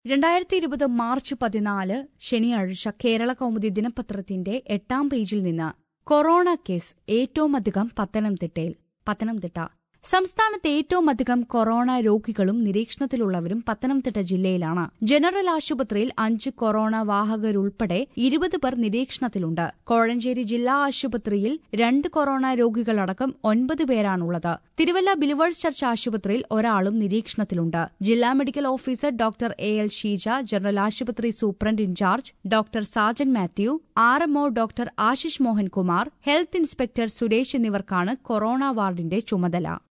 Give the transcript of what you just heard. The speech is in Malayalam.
രണ്ടായിരത്തി ഇരുപത് മാർച്ച് പതിനാല് ശനിയാഴ്ച കേരള കൗമുദി ദിനപത്രത്തിന്റെ എട്ടാം പേജിൽ നിന്ന് കൊറോണ കേസ് ഏറ്റവുമധികം പത്തനംതിട്ടയിൽ പത്തനംതിട്ട സംസ്ഥാനത്ത് ഏറ്റവുമധികം കൊറോണ രോഗികളും നിരീക്ഷണത്തിലുള്ളവരും പത്തനംതിട്ട ജില്ലയിലാണ് ജനറൽ ആശുപത്രിയിൽ അഞ്ച് കൊറോണ വാഹകരുൾപ്പെടെ ഇരുപത് പേർ നിരീക്ഷണത്തിലുണ്ട് കോഴഞ്ചേരി ജില്ലാ ആശുപത്രിയിൽ രണ്ട് കൊറോണ രോഗികളടക്കം ഒൻപത് പേരാണുള്ളത് തിരുവല്ല ബിലിവേഴ്സ് ചർച്ച് ആശുപത്രിയിൽ ഒരാളും നിരീക്ഷണത്തിലുണ്ട് ജില്ലാ medical officer doctor A L Sheeja general ആശുപത്രി superintendent in charge doctor Sajan Mathew R MO doctor Ashish Mohan Kumar health inspector Suresh എന്നിവർക്കാണ് കൊറോണ വാർഡിന്റെ ചുമതല